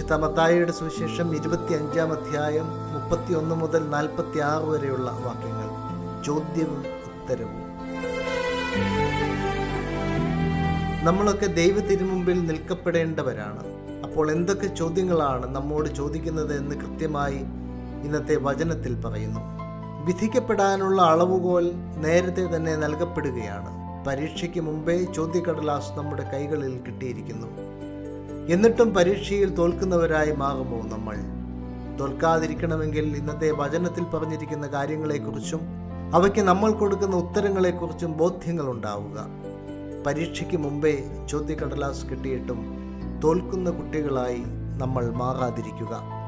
വിശുദ്ധ മത്തായിയുടെ സുവിശേഷം ഇരുപത്തി അഞ്ചാം അധ്യായം മുപ്പത്തി ഒന്ന് മുതൽ നാൽപ്പത്തി ആറ് വരെയുള്ള വാക്യങ്ങൾ ചോദ്യവും ഉത്തരവും നമ്മളൊക്കെ ദൈവ തിരുമുമ്പിൽ നിൽക്കപ്പെടേണ്ടവരാണ് അപ്പോൾ എന്തൊക്കെ ചോദ്യങ്ങളാണ് നമ്മോട് ചോദിക്കുന്നത് എന്ന് കൃത്യമായി ഇന്നത്തെ വചനത്തിൽ പറയുന്നു വിധിക്കപ്പെടാനുള്ള അളവുകോൽ നേരത്തെ തന്നെ നൽകപ്പെടുകയാണ് പരീക്ഷയ്ക്ക് മുമ്പേ ചോദ്യക്കടലാസ് നമ്മുടെ കൈകളിൽ കിട്ടിയിരിക്കുന്നു എന്നിട്ടും പരീക്ഷയിൽ തോൽക്കുന്നവരായി മാറുമോ നമ്മൾ തോൽക്കാതിരിക്കണമെങ്കിൽ ഇന്നത്തെ വചനത്തിൽ പറഞ്ഞിരിക്കുന്ന കാര്യങ്ങളെക്കുറിച്ചും അവയ്ക്ക് നമ്മൾ കൊടുക്കുന്ന ഉത്തരങ്ങളെക്കുറിച്ചും ബോധ്യങ്ങൾ ഉണ്ടാവുക പരീക്ഷയ്ക്ക് മുമ്പേ ചോദ്യക്കടലാസ് കിട്ടിയിട്ടും തോൽക്കുന്ന കുട്ടികളായി നമ്മൾ മാറാതിരിക്കുക